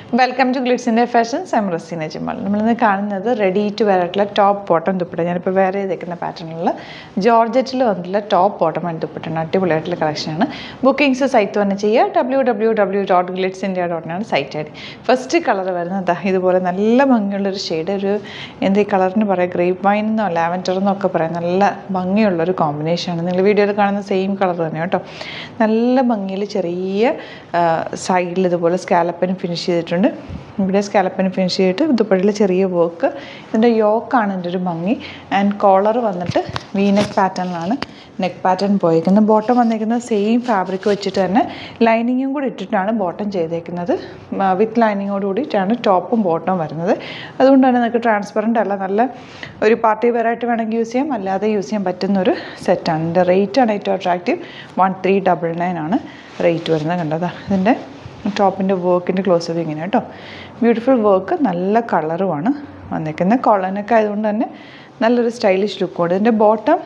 Welcome to ഗ്ലിറ്റ്സിൻ്റെ fashions I'm Razeena ജിമാൾ നമ്മളിന്ന് കാണുന്നത് റെഡി ടു വെയർ ആയിട്ടുള്ള ടോപ്പ് ബോട്ടം ദുപ്പട്ട ഞാനിപ്പോൾ വേറെ ചെയ്തേക്കുന്ന പാറ്റേണിലുള്ള ജോർജറ്റിൽ വന്നിട്ടുള്ള ടോപ്പ് ബോട്ടം ആൻഡ് ദുപ്പട്ടാണ് അടിപൊളിയായിട്ടുള്ള കളക്ഷനാണ് ബുക്കിംഗ്സ് സൈറ്റ് തന്നെ ചെയ്യുക W W W dot Glitz India ഡോട്ടിനാണ് site I D first colour വരുന്നത് ദാ ഇതുപോലെ നല്ല ഭംഗിയുള്ളൊരു ഷെയ്ഡ് ഒരു എന്ത് ഈ കളറിന് പറയാം ഗ്രേപ്പ് വൈൻ എന്നോ ലാവൻഡർ എന്നോ ഒക്കെ പറയാം നല്ല ഭംഗിയുള്ളൊരു കോമ്പിനേഷനാണ് നിങ്ങൾ വീഡിയോയിൽ കാണുന്ന സെയിം കളർ തന്നെ കേട്ടോ നല്ല ഭംഗിയിൽ ചെറിയ സൈഡിൽ ഇതുപോലെ സ്കാലപ്പന് ഫിനിഷ് ചെയ്തിട്ടുണ്ട് ഇവിടെ സ്കാലപ്പന് ഫിനിഷ് ചെയ്തിട്ട് ദുപ്പട്ടയിൽ ചെറിയ വർക്ക് ഇതിൻ്റെ യോക്കാണ് ഇതിൻ്റെ ഒരു ഭംഗി ആൻഡ് കോളർ വന്നിട്ട് വി നെക്ക് പാറ്റേണിലാണ് നെക്ക് പാറ്റേൺ പോയേക്കുന്നത് ബോട്ടം വന്നേക്കുന്നത് സെയിം ഫാബ്രിക് വെച്ചിട്ട് തന്നെ ലൈനിങ്ങും കൂടി ഇട്ടിട്ടാണ് ബോട്ടം ചെയ്തേക്കുന്നത് വിത്ത് ലൈനിങ്ങോട് കൂടിയിട്ടാണ് ടോപ്പും ബോട്ടവും വരുന്നത് അതുകൊണ്ട് തന്നെ നിങ്ങൾക്ക് ട്രാൻസ്പെറൻ്റ് അല്ല നല്ല ഒരു പാർട്ടി വെയറായിട്ട് വേണമെങ്കിൽ യൂസ് ചെയ്യാം അല്ലാതെ യൂസ് ചെയ്യാൻ പറ്റുന്ന ഒരു സെറ്റാണ് ഇതിൻ്റെ റേറ്റ് ആണ് ഏറ്റവും attractive one three double nine ആണ് റേറ്റ് വരുന്നത് കണ്ടതാ ഇതിൻ്റെ ടോപ്പിൻ്റെ വർക്കിൻ്റെ ക്ലോസ് വ്യൂ ഇങ്ങനെ കേട്ടോ ബ്യൂട്ടിഫുൾ വർക്ക് നല്ല കളറുമാണ് വന്നേക്കുന്നത് കോളനൊക്കെ ആയതുകൊണ്ട് തന്നെ നല്ലൊരു സ്റ്റൈലിഷ് ലുക്കുണ്ട് ഇതിൻ്റെ ബോട്ടം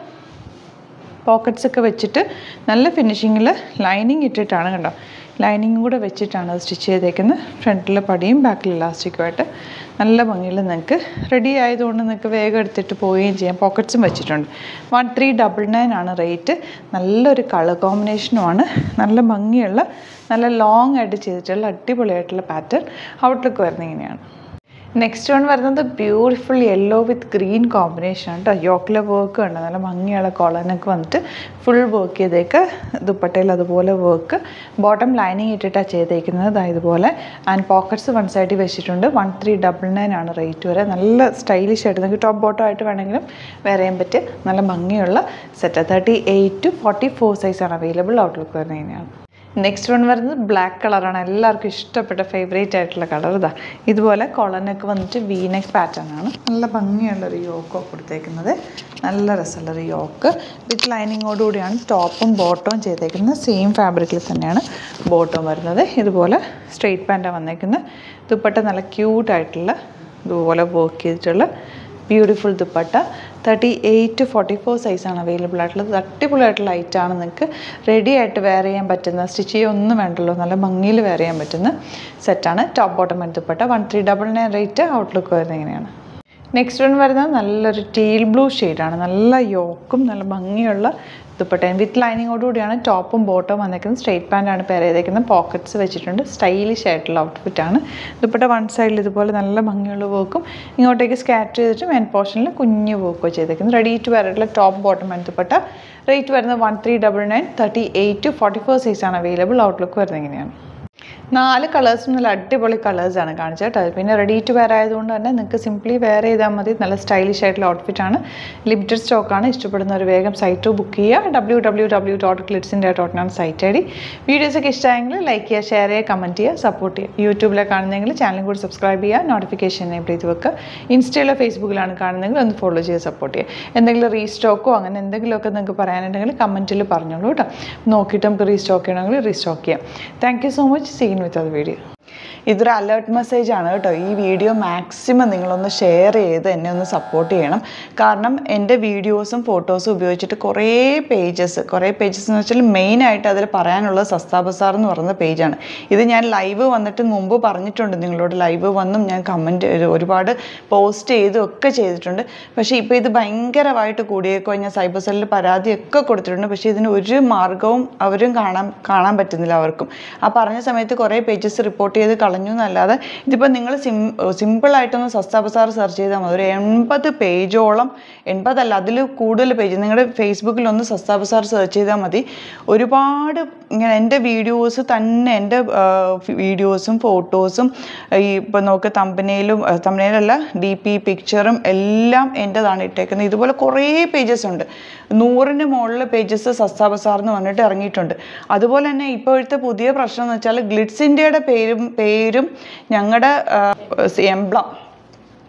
പോക്കറ്റ്സ് ഒക്കെ വെച്ചിട്ട് നല്ല ഫിനിഷിങ്ങിൽ ലൈനിങ് ഇട്ടിട്ടാണ് കണ്ടോ ലൈനിങ്ങും കൂടെ വെച്ചിട്ടാണ് അത് സ്റ്റിച്ച് ചെയ്തേക്കുന്നത് ഫ്രണ്ടിലെ പടിയും ബാക്കിൽ ഇലാസ്റ്റിക്കുമായിട്ട് നല്ല ഭംഗിയിൽ നിങ്ങൾക്ക് റെഡി ആയതുകൊണ്ട് നിങ്ങൾക്ക് വേഗം എടുത്തിട്ട് പോവുകയും ചെയ്യാം പോക്കറ്റ്സും വെച്ചിട്ടുണ്ട് വൺ ത്രീ ഡബിൾ നയൻ ആണ് റേറ്റ് നല്ലൊരു കളർ കോമ്പിനേഷനുമാണ് നല്ല ഭംഗിയുള്ള നല്ല ലോങ് ആയിട്ട് ചെയ്തിട്ടുള്ള അടിപൊളിയായിട്ടുള്ള പാറ്റേൺ ഔട്ട്ലുക്ക് വരുന്നത് ഇങ്ങനെയാണ് നെക്സ്റ്റ് വൺ വരുന്നത് beautiful yellow with green combination ആണ് കേട്ടോ യോക്കിലെ വർക്ക് ഉണ്ട് നല്ല ഭംഗിയുള്ള കോളനൊക്കെ വന്നിട്ട് ഫുൾ വർക്ക് ചെയ്തേക്ക് ദുപ്പട്ടയിൽ അതുപോലെ വർക്ക് ബോട്ടം ലൈനിങ് ഇട്ടിട്ടാണ് ചെയ്തേക്കുന്നത് ദാ ഇതുപോലെ ആൻഡ് പോക്കറ്റ്സ് വൺ സൈഡിൽ വെച്ചിട്ടുണ്ട് വൺ ത്രീ ഡബിൾ നയൻ ആണ് റേറ്റ് വരെ നല്ല സ്റ്റൈലിഷ് ആയിട്ട് നിങ്ങൾക്ക് ടോപ്പ് ബോട്ടം ആയിട്ട് വേണമെങ്കിലും വേറെ ചെയ്യാൻ പറ്റിയ നല്ല ഭംഗിയുള്ള set thirty eight to forty four സൈസാണ് അവൈലബിൾ ഔട്ട്ലുക്ക് വരുന്നത് ഇങ്ങനെയാണ് നെക്സ്റ്റ് വൺ വരുന്നത് ബ്ലാക്ക് കളറാണ് എല്ലാവർക്കും ഇഷ്ടപ്പെട്ട ഫേവറേറ്റ് ആയിട്ടുള്ള കളർ ഇതാ ഇതുപോലെ കൊളനൊക്കെ വന്നിട്ട് വീനെക്ക് പാറ്റേൺ ആണ് നല്ല ഭംഗിയുള്ളൊരു യോക്കോ കൊടുത്തേക്കുന്നത് നല്ല രസമുള്ളൊരു യോക്ക് വിത്ത് ലൈനിങ്ങോട് കൂടിയാണ് ടോപ്പും ബോട്ടവും ചെയ്തേക്കുന്നത് സെയിം ഫാബ്രിക്കിൽ തന്നെയാണ് ബോട്ടവും വരുന്നത് ഇതുപോലെ സ്ട്രെയിറ്റ് പാൻറ്റാണ് വന്നേക്കുന്നത് ദുപ്പട്ട നല്ല ക്യൂട്ടായിട്ടുള്ള ഇതുപോലെ വർക്ക് ചെയ്തിട്ടുള്ള beautiful dupatta thirty eight to forty four സൈസാണ് അവൈലബിൾ ആയിട്ടുള്ളത് അടിപൊളിയായിട്ടുള്ള ഐറ്റാണ് നിങ്ങൾക്ക് റെഡി ആയിട്ട് വെയർ ചെയ്യാൻ പറ്റുന്ന സ്റ്റിച്ച് ചെയ്യൊന്നും വേണ്ടല്ലോ നല്ല ഭംഗിയിൽ വെയർ ചെയ്യാൻ പറ്റുന്ന സെറ്റാണ് top bottom dupatta one three double nine rate outlook വരുന്നത് ഇങ്ങനെയാണ് നെക്സ്റ്റ് വൺ വരുന്നത് നല്ലൊരു ടീൽ ബ്ലൂ ഷെയ്ഡാണ് നല്ല യോക്കും നല്ല ഭംഗിയുള്ള ദുപ്പട്ടയും വിത്ത് ലൈനിങ്ങോട് കൂടിയാണ് ടോപ്പും ബോട്ടവും വന്നേക്കുന്നത് സ്ട്രെയിറ്റ് പാൻറ്റാണ് പേര് ചെയ്തേക്കുന്നത് പോക്കറ്റ്സ് വെച്ചിട്ടുണ്ട് സ്റ്റൈലിഷ് ആയിട്ടുള്ള ഔട്ട്ഫിറ്റാണ് ദുപ്പട്ട വൺ സൈഡിൽ ഇതുപോലെ നല്ല ഭംഗിയുള്ള വർക്കും ഇങ്ങോട്ടേക്ക് സ്കാറ്റർ ചെയ്തിട്ട് മെയിൻ പോർഷനിൽ കുഞ്ഞു വർക്കോ ചെയ്തേക്കുന്നത് റെഡി ടു വെയറായിട്ടുള്ള top bottom and dupatta rate വരുന്നത് one three double nine thirty eight to forty four സൈസാണ് അവൈലബിൾ ഔട്ട്ലുക്ക് വരുന്നത് ഇങ്ങനെയാണ് നാല് കളേഴ്സും നല്ല അടിപൊളി കളേഴ്സാണ് കാണിച്ചത് കേട്ടോ പിന്നെ റെഡി ടു വെയർ ആയതുകൊണ്ട് തന്നെ നിങ്ങൾക്ക് സിംപ്ലി വെയർ ചെയ്താൽ മതി നല്ല സ്റ്റൈലിഷ് ആയിട്ടുള്ള ഔട്ട്ഫിറ്റാണ് ലിമിറ്റഡ് സ്റ്റോക്കാണ് ഇഷ്ടപ്പെടുന്നവർ വേഗം സൈറ്റ് ബുക്ക് ചെയ്യുക ഡബ്ല്യൂ ഡബ്ല്യൂ ഡബ്ല്യൂ ഡോട്ട് ക്ലിറ്റ്സിൻ്റെ ഡോട്ടിനാണ് സൈറ്റ് ഐ ഡി വീഡിയോസൊക്കെ ഇഷ്ടമായെങ്കിൽ ലൈക്ക് ചെയ്യുക ഷെയർ ചെയ്യുക കമൻറ്റ് ചെയ്യുക സപ്പോർട്ട് ചെയ്യുക യൂട്യൂബിലെ കാണുന്നെങ്കിൽ ചാനലും കൂടി സബ്സ്ക്രൈബ് ചെയ്യുക നോട്ടിഫിക്കേഷൻ എനേബിൾ ചെയ്ത് വെക്കുക ഇൻസ്റ്റയിലോ ഫേസ്ബുക്കിലാണ് കാണുന്നതെങ്കിൽ ഒന്ന് ഫോളോ ചെയ്ത് സപ്പോർട്ട് ചെയ്യുക എന്തെങ്കിലും റീസ്റ്റോക്കോ അങ്ങനെ എന്തെങ്കിലുമൊക്കെ നിങ്ങൾക്ക് പറയാനുണ്ടെങ്കിൽ കമൻറ്റിൽ പറഞ്ഞോളൂ കേട്ടോ നോക്കിയിട്ട് നമുക്ക് റീസ്റ്റോക്ക് ചെയ്യണമെങ്കിൽ റീസ്റ്റോക്ക് ചെയ്യാം താങ്ക് യു സോ മച്ച് സീൻ വിത്ത് അത് വീഡിയോ ഇതൊരു അലേർട്ട് മെസ്സേജ് ആണ് കേട്ടോ ഈ വീഡിയോ മാക്സിമം നിങ്ങളൊന്ന് ഷെയർ ചെയ്ത് എന്നെ ഒന്ന് സപ്പോർട്ട് ചെയ്യണം കാരണം എൻ്റെ വീഡിയോസും ഫോട്ടോസും ഉപയോഗിച്ചിട്ട് കുറേ പേജസ് കുറേ പേജസ് എന്ന് വെച്ചാൽ മെയിനായിട്ട് അതിൽ പറയാനുള്ളത് സസ്താ ബസാർ എന്ന് പറയുന്ന പേജാണ് ഇത് ഞാൻ ലൈവ് വന്നിട്ട് മുമ്പ് പറഞ്ഞിട്ടുണ്ട് നിങ്ങളോട് ലൈവ് വന്നും ഞാൻ കമൻറ്റ് ഒരുപാട് പോസ്റ്റ് ചെയ്തും ഒക്കെ ചെയ്തിട്ടുണ്ട് പക്ഷേ ഇപ്പോൾ ഇത് ഭയങ്കരമായിട്ട് കൂടിയേക്കോ ഞാൻ സൈബർ സെല്ലിൽ പരാതിയൊക്കെ കൊടുത്തിട്ടുണ്ട് പക്ഷേ ഇതിന് ഒരു മാർഗവും അവരും കാണാൻ കാണാൻ പറ്റുന്നില്ല അവർക്കും ആ പറഞ്ഞ സമയത്ത് കുറേ പേജസ് റിപ്പോർട്ട് ചെയ്ത് കളഞ്ഞു എന്നല്ലാതെ ഇതിപ്പോൾ നിങ്ങൾ സിം സിമ്പിളായിട്ടൊന്ന് സസ്താ ബസാർ സെർച്ച് ചെയ്താൽ മതി ഒരു എൺപത് പേജോളം എൺപതല്ല അതിൽ കൂടുതൽ പേജ് നിങ്ങളുടെ ഫേസ്ബുക്കിൽ ഒന്ന് സസ്താ ബസാർ സെർച്ച് ചെയ്താൽ മതി ഒരുപാട് ഇങ്ങനെ എൻ്റെ വീഡിയോസ് തന്നെ എൻ്റെ വീഡിയോസും ഫോട്ടോസും ഈ ഇപ്പോൾ നോക്ക് തമ്പനയിലും തമ്പനയിലല്ല ഡി പി പിക്ചറും എല്ലാം എൻ്റെതാണ് ഇട്ടേക്കുന്നത് ഇതുപോലെ കുറേ പേജസ് ഉണ്ട് നൂറിന് മുകളിൽ പേജസ് സസ്താ ബസാർ എന്ന് പറഞ്ഞിട്ട് ഇറങ്ങിയിട്ടുണ്ട് അതുപോലെ തന്നെ ഇപ്പോഴത്തെ പുതിയ പ്രശ്നം എന്ന് വെച്ചാൽ ഗ്ലിറ്റ്സ് ഇന്ത്യയുടെ പേരും പേരും ഞങ്ങളുടെ എംബ്ലം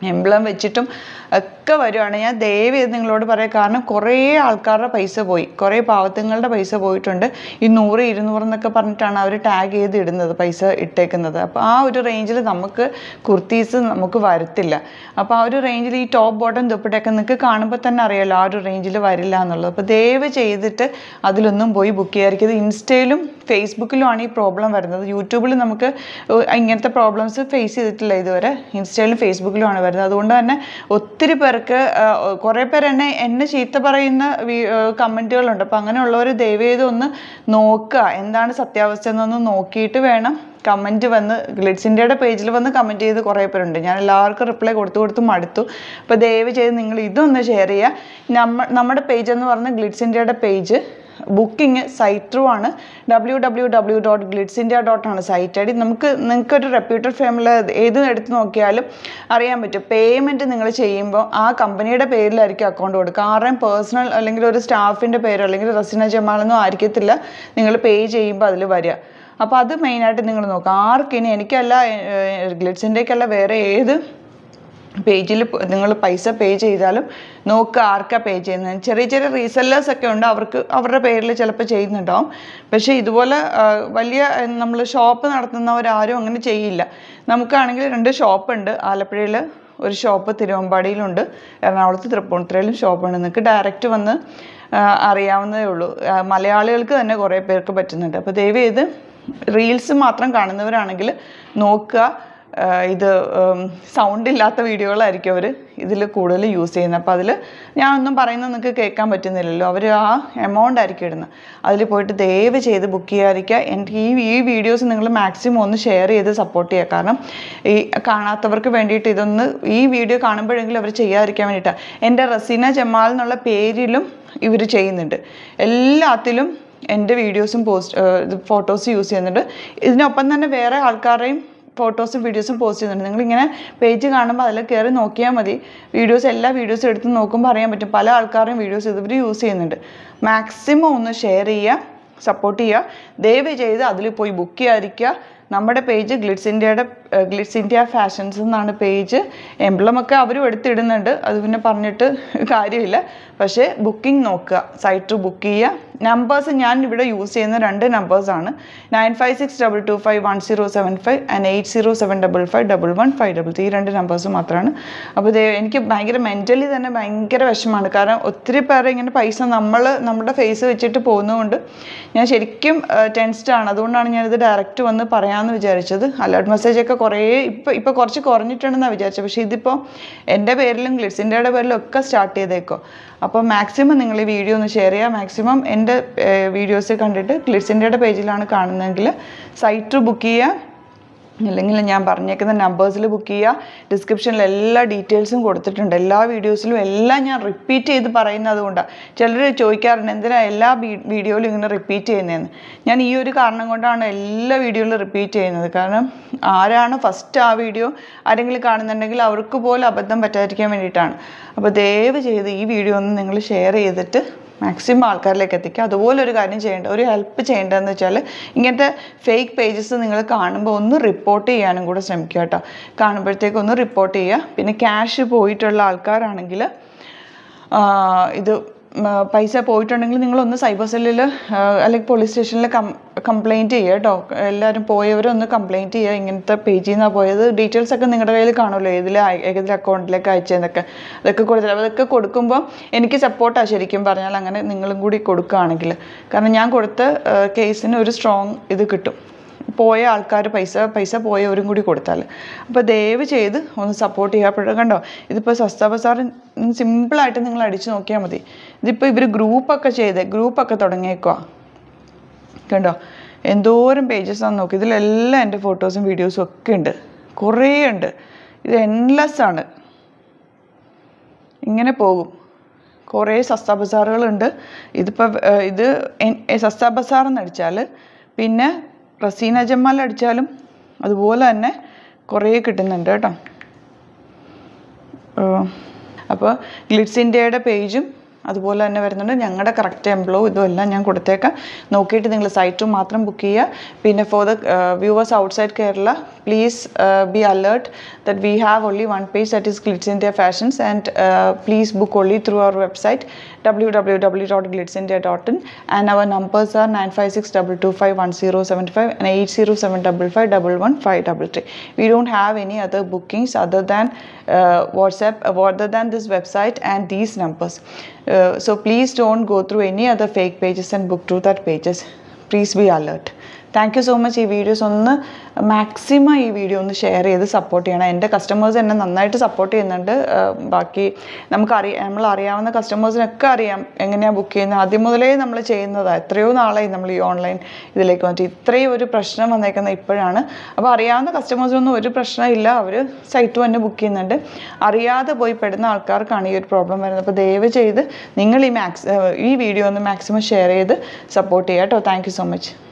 എംബ്ലം വെച്ചിട്ടും ഒക്കെ വരുവാണ് ഞാൻ ദയവ് ചെയ്ത് നിങ്ങളോട് പറയാം കാരണം കുറേ ആൾക്കാരുടെ പൈസ പോയി കുറേ പാവത്തുങ്ങളുടെ പൈസ പോയിട്ടുണ്ട് ഈ നൂറ് ഇരുന്നൂറ് എന്നൊക്കെ പറഞ്ഞിട്ടാണ് അവർ ടാഗ് ചെയ്ത് ഇടുന്നത് പൈസ ഇട്ടേക്കുന്നത് അപ്പോൾ ആ ഒരു റേഞ്ചിൽ നമുക്ക് കുർത്തീസ് നമുക്ക് വരത്തില്ല അപ്പോൾ ആ ഒരു റേഞ്ചിൽ ഈ ടോപ്പ് ബോട്ടം ദുപ്പട്ടയൊക്കെ നിങ്ങൾക്ക് കാണുമ്പോൾ തന്നെ അറിയാലോ ആ ഒരു റേഞ്ചിൽ വരില്ല എന്നുള്ളത് അപ്പോൾ ദയവ് ചെയ്തിട്ട് അതിലൊന്നും പോയി ബുക്ക് ചെയ്യാതിരിക്കുന്നത് ഇൻസ്റ്റയിലും ഫേസ്ബുക്കിലുമാണ് ഈ പ്രോബ്ലം വരുന്നത് യൂട്യൂബിൽ നമുക്ക് ഇങ്ങനത്തെ പ്രോബ്ലംസ് ഫേസ് ചെയ്തിട്ടില്ല ഇതുവരെ ഇൻസ്റ്റയിലും ഫേസ്ബുക്കിലുമാണ് വരുന്നത് അതുകൊണ്ട് തന്നെ ഒത്തിരി പേർക്ക് കുറേ പേര് എന്നെ എന്നെ ചീത്ത പറയുന്ന കമൻറ്റുകളുണ്ട് അപ്പോൾ അങ്ങനെയുള്ളവർ ദയവേത് ഒന്ന് നോക്കുക എന്താണ് സത്യാവസ്ഥ എന്നൊന്ന് നോക്കിയിട്ട് വേണം കമൻറ്റ് വന്ന് ഗ്ലിഡ്സ് ഇന്ത്യയുടെ പേജിൽ വന്ന് കമൻറ്റ് ചെയ്ത് കുറേ പേരുണ്ട് ഞാൻ എല്ലാവർക്കും റിപ്ലൈ കൊടുത്തു കൊടുത്ത് മടുത്തു അപ്പോൾ ദയവ് ചെയ്ത് നിങ്ങൾ ഇതൊന്ന് ഷെയർ ചെയ്യുക നമ്മ നമ്മുടെ പേജ് എന്ന് പറഞ്ഞ ഗ്ലിഡ്സ് ഇന്ത്യയുടെ പേജ് ബുക്കിംഗ് സൈറ്റ് ത്രൂ ആണ് W W W dot Glitz India dot ആണ് സൈറ്റ് ഐ ഡി നമുക്ക് നിങ്ങൾക്കൊരു റെപ്യൂട്ടഡ് ഫേമിൽ ഏത് എടുത്ത് നോക്കിയാലും അറിയാൻ പറ്റും പേയ്മെൻറ്റ് നിങ്ങൾ ചെയ്യുമ്പോൾ ആ കമ്പനിയുടെ പേരിലായിരിക്കും അക്കൗണ്ട് കൊടുക്കുക ആരുടെയും പേഴ്സണൽ അല്ലെങ്കിൽ ഒരു സ്റ്റാഫിൻ്റെ പേരോ അല്ലെങ്കിൽ റസിന ജമാലൊന്നും ആയിരിക്കത്തില്ല നിങ്ങൾ പേ ചെയ്യുമ്പോൾ അതിൽ വരിക അപ്പോൾ അത് മെയിനായിട്ട് നിങ്ങൾ നോക്കുക ആർക്കിനി എനിക്കല്ല ഗ്ലിഡ്സിൻ്റെക്കല്ല വേറെ ഏത് പേജിൽ നിങ്ങൾ പൈസ പേ ചെയ്താലും നോക്കുക ആർക്കാ പേ ചെയ്യുന്നത് ചെറിയ ചെറിയ റീസെല്ലേഴ്സ് ഒക്കെ ഉണ്ട് അവർക്ക് അവരുടെ പേരിൽ ചിലപ്പോൾ ചെയ്യുന്നുണ്ടാവും പക്ഷേ ഇതുപോലെ ആ, വലിയ നമ്മൾ ഷോപ്പ് നടത്തുന്നവരാരും അങ്ങനെ ചെയ്യില്ല നമുക്കാണെങ്കിൽ രണ്ട് ഷോപ്പ് ഉണ്ട് ആലപ്പുഴയിൽ ഒരു ഷോപ്പ് തിരുവമ്പാടിയിലുണ്ട് എറണാകുളത്ത് തൃപ്പൂണിത്തുറയിലും ഷോപ്പുണ്ട് നിങ്ങൾക്ക് ഡയറക്റ്റ് വന്ന് ആ, അറിയാവുന്നതേ ഉള്ളൂ ആ, മലയാളികൾക്ക് തന്നെ കുറേ പേർക്ക് പറ്റുന്നുണ്ട് അപ്പോൾ ദയവ് ചെയ്ത് റീൽസ് മാത്രം കാണുന്നവരാണെങ്കിൽ നോക്കുക ആ, ഇത് സൗണ്ട് ഇല്ലാത്ത വീഡിയോകളായിരിക്കും അവർ ഇതിൽ കൂടുതൽ യൂസ് ചെയ്യുന്നത് അപ്പോൾ അതിൽ ഞാനൊന്നും പറയുന്നത് നിങ്ങൾക്ക് കേൾക്കാൻ പറ്റുന്നില്ലല്ലോ അവർ ആ എമൗണ്ട് ആയിരിക്കും ഇടുന്നത് അതിൽ പോയിട്ട് ദയവ് ചെയ്ത് ബുക്ക് ചെയ്യാതിരിക്കുക എൻ്റെ ഈ ഈ വീഡിയോസ് നിങ്ങൾ മാക്സിമം ഒന്ന് ഷെയർ ചെയ്ത് സപ്പോർട്ട് ചെയ്യുക കാരണം ഈ കാണാത്തവർക്ക് വേണ്ടിയിട്ട് ഇതൊന്ന് ഈ വീഡിയോ കാണുമ്പോഴെങ്കിലും അവർ ചെയ്യാതിരിക്കാൻ വേണ്ടിയിട്ടാണ് എൻ്റെ റസീന ജമാൽ എന്നുള്ള പേരിലും ഇവർ ചെയ്യുന്നുണ്ട് എല്ലാത്തിലും എൻ്റെ വീഡിയോസും പോസ്റ്റ് ഫോട്ടോസ് യൂസ് ചെയ്യുന്നുണ്ട് ഇതിനൊപ്പം തന്നെ വേറെ ആൾക്കാരുടെയും ഫോട്ടോസും വീഡിയോസും പോസ്റ്റ് ചെയ്യുന്നുണ്ട് നിങ്ങളിങ്ങനെ പേജ് കാണുമ്പോൾ അതിൽ കയറി നോക്കിയാൽ മതി വീഡിയോസ് എല്ലാ വീഡിയോസും എടുത്ത് നോക്കുമ്പോൾ അറിയാൻ പറ്റും പല ആൾക്കാരുടെയും വീഡിയോസ് ഇവർ യൂസ് ചെയ്യുന്നുണ്ട് മാക്സിമം ഒന്ന് ഷെയർ ചെയ്യുക സപ്പോർട്ട് ചെയ്യുക ദയവ് ചെയ്ത് അതിൽ പോയി ബുക്ക് ചെയ്യാതിരിക്കുക നമ്മുടെ പേജ് ഗ്ലിഡ്സ് ഇന്ത്യയുടെ ഗ്ലിഡ്സ് ഇന്ത്യ ഫാഷൻസ് എന്നാണ് പേജ് എംബ്ലമൊക്കെ അവരും എടുത്തിടുന്നുണ്ട് അത് പിന്നെ പറഞ്ഞിട്ട് കാര്യമില്ല പക്ഷേ ബുക്കിംഗ് നോക്കുക സൈറ്റ് ബുക്ക് ചെയ്യുക നമ്പേഴ്സ് ഞാൻ ഇവിടെ യൂസ് ചെയ്യുന്ന രണ്ട് നമ്പേഴ്സാണ് nine five six double two five one zero seven five and eight zero seven double five double one five double three ഈ രണ്ട് നമ്പേഴ്സ് മാത്രമാണ് അപ്പോൾ ഇത് എനിക്ക് ഭയങ്കര മെൻ്റലി തന്നെ ഭയങ്കര വിഷമമാണ് കാരണം ഒത്തിരി പേരെ ഇങ്ങനെ പൈസ നമ്മൾ നമ്മുടെ ഫേസ് വെച്ചിട്ട് പോകുന്നതുകൊണ്ട് ഞാൻ ശരിക്കും ടെൻസ്ഡ് ആണ് അതുകൊണ്ടാണ് ഞാനിത് ഡയറക്റ്റ് വന്ന് പറയാമെന്ന് വിചാരിച്ചത് അലേർട്ട് മെസ്സേജ് ഒക്കെ കുറേ ഇപ്പോൾ ഇപ്പോൾ കുറച്ച് കുറഞ്ഞിട്ടുണ്ടെന്നാണ് വിചാരിച്ചത് പക്ഷേ ഇതിപ്പോൾ എൻ്റെ പേരിലും ഗ്ലിഡ്സ് ഇന്ത്യയുടെ പേരിലും ഒക്കെ സ്റ്റാർട്ട് ചെയ്തേക്കോ അപ്പോൾ മാക്സിമം നിങ്ങൾ ഈ വീഡിയോ ഒന്ന് ഷെയർ ചെയ്യുക മാക്സിമം എൻ്റെ വീഡിയോസ് കണ്ടിട്ട് ഗ്ലിഡ്സ് ഇന്ത്യയുടെ പേജിലാണ് കാണുന്നതെങ്കിൽ സൈറ്റ് ബുക്ക് ചെയ്യുക അല്ലെങ്കിൽ ഞാൻ പറഞ്ഞേക്കുന്ന നമ്പേഴ്സിൽ ബുക്ക് ചെയ്യുക ഡിസ്ക്രിപ്ഷനിൽ എല്ലാ ഡീറ്റെയിൽസും കൊടുത്തിട്ടുണ്ട് എല്ലാ വീഡിയോസിലും എല്ലാം ഞാൻ റിപ്പീറ്റ് ചെയ്ത് പറയുന്നത് കൊണ്ടാണ് ചിലർ ചോദിക്കാറുണ്ട് എന്തിനാ എല്ലാ വീഡിയോയിലും ഇങ്ങനെ റിപ്പീറ്റ് ചെയ്യുന്നതെന്ന് ഞാൻ ഈ ഒരു കാരണം കൊണ്ടാണ് എല്ലാ വീഡിയോയിലും റിപ്പീറ്റ് ചെയ്യുന്നത് കാരണം ആരാണ് ഫസ്റ്റ് ആ വീഡിയോ ആരെങ്കിലും കാണുന്നുണ്ടെങ്കിൽ അവർക്ക് പോലും അബദ്ധം പറ്റാതിരിക്കാൻ വേണ്ടിയിട്ടാണ് അപ്പോൾ ദയവ് ചെയ്ത് ഈ വീഡിയോ ഒന്ന് നിങ്ങൾ ഷെയർ ചെയ്തിട്ട് മാക്സിമം ആൾക്കാരിലേക്ക് എത്തിക്കുക അതുപോലെ ഒരു കാര്യം ചെയ്യേണ്ട ഒരു ഹെൽപ്പ് ചെയ്യേണ്ടതെന്ന് വെച്ചാൽ ഇങ്ങനത്തെ ഫേക്ക് പേജസ് നിങ്ങൾ കാണുമ്പോൾ ഒന്ന് റിപ്പോർട്ട് ചെയ്യാനും കൂടെ ശ്രമിക്കുക കേട്ടോ കാണുമ്പോഴത്തേക്ക് ഒന്ന് റിപ്പോർട്ട് ചെയ്യുക പിന്നെ ക്യാഷ് പോയിട്ടുള്ള ആൾക്കാരാണെങ്കിൽ ഇത് ഉം, പൈസ പോയിട്ടുണ്ടെങ്കിൽ നിങ്ങളൊന്ന് സൈബർ സെല്ലിൽ അല്ലെങ്കിൽ പോലീസ് സ്റ്റേഷനിൽ കം കംപ്ലയിൻറ്റ് ചെയ്യുക കേട്ടോ എല്ലാവരും പോയവരൊന്ന് കംപ്ലയിൻറ്റ് ചെയ്യുക ഇങ്ങനത്തെ പേജിൽ നിന്നാണ് പോയത് ഡീറ്റെയിൽസ് ഒക്കെ നിങ്ങളുടെ കയ്യിൽ കാണുമല്ലോ ഏതിൽ ഏതിൽ അക്കൗണ്ടിലേക്ക് അയച്ചതെന്നൊക്കെ അതൊക്കെ കൊടുത്തില്ല അതൊക്കെ കൊടുക്കുമ്പോൾ എനിക്ക് സപ്പോർട്ടാണ് ശരിക്കും പറഞ്ഞാൽ അങ്ങനെ നിങ്ങളും കൂടി കൊടുക്കുകയാണെങ്കിൽ കാരണം ഞാൻ കൊടുത്ത കേസിന് ഒരു സ്ട്രോങ് ഇത് കിട്ടും പോയ ആൾക്കാർ പൈസ പൈസ പോയവരും കൂടി കൊടുത്താൽ അപ്പോൾ ദയവ് ചെയ്ത് ഒന്ന് സപ്പോർട്ട് ചെയ്യുക അപ്പോഴും കണ്ടോ ഇതിപ്പോൾ സസ്ത ബസാർ സിമ്പിളായിട്ട് നിങ്ങൾ അടിച്ചു നോക്കിയാൽ മതി ഇതിപ്പോൾ ഇവർ ഗ്രൂപ്പൊക്കെ ചെയ്ത് ഗ്രൂപ്പൊക്കെ തുടങ്ങിയേക്കുക കണ്ടോ എന്തോരം പേജസ് ആണെന്ന് നോക്കി ഇതിലെല്ലാം എൻ്റെ ഫോട്ടോസും വീഡിയോസും ഒക്കെ ഉണ്ട് കുറേ ഉണ്ട് ഇത് എൻലെസ് ആണ് ഇങ്ങനെ പോകും കുറേ സസ്ത ബസാറുകളുണ്ട് ഇതിപ്പോൾ ഏഹ്, ഇത് എൻ- എ- സസ്ത ബസാർ എന്ന് അടിച്ചാൽ പിന്നെ റസീന ജമാൽ അടിച്ചാലും അതുപോലെ തന്നെ കുറേ കിട്ടുന്നുണ്ട് കേട്ടോ അപ്പോൾ ഗ്ലിഡ്സ് ഇന്ത്യയുടെ പേജും അതുപോലെ തന്നെ വരുന്നുണ്ട് ഞങ്ങളുടെ കറക്റ്റ് എംപ്ലോ ഇതും എല്ലാം ഞാൻ കൊടുത്തേക്കാം നോക്കിയിട്ട് നിങ്ങൾ സൈറ്റും മാത്രം ബുക്ക് ചെയ്യുക പിന്നെ for the viewers outside Kerala please be alert that we have only one page that is Glitz India fashions and please book only through our website W W W dot Glitz India dot in and our numbers are nine five six double two five one zero seven five and eight zero seven double five double one five double three we don't have any other bookings other than WhatsApp other than this website and these numbers. Uh, so please don't go through any other fake pages and book through that pages. Please be alert. Thank you so much ഈ videos ഒന്ന് maximum ഈ video ഒന്ന് share ചെയ്ത് support ചെയ്യണം എൻ്റെ customers എന്നെ നന്നായിട്ട് support ചെയ്യുന്നുണ്ട് ആഹ് ബാക്കി നമുക്കറിയാം നമ്മൾ അറിയാവുന്ന കസ്റ്റമേഴ്സിനൊക്കെ അറിയാം എങ്ങനെയാണ് ബുക്ക് ചെയ്യുന്നത് ആദ്യം മുതലേ നമ്മൾ ചെയ്യുന്നതാണ് എത്രയോ നാളായി നമ്മൾ ഈ ഓൺലൈൻ ഇതിലേക്ക് വന്നിട്ട് ഇത്രയും ഒരു പ്രശ്നം വന്നേക്കുന്നത് ഇപ്പോഴാണ് അപ്പോൾ അറിയാവുന്ന കസ്റ്റമേഴ്സിനൊന്നും ഒരു പ്രശ്നമില്ല അവർ സൈറ്റ് തന്നെ ബുക്ക് ചെയ്യുന്നുണ്ട് അറിയാതെ പോയി പെടുന്ന ആൾക്കാർക്കാണ് ഈ ഒരു പ്രോബ്ലം വരുന്നത് അപ്പോൾ ദയവ് ചെയ്ത് നിങ്ങൾ ഈ മാക്സ് ഈ വീഡിയോ ഒന്ന് മാക്സിമം ഷെയർ ചെയ്ത് സപ്പോർട്ട് ചെയ്യുക കേട്ടോ താങ്ക് യു സോ മച്ച്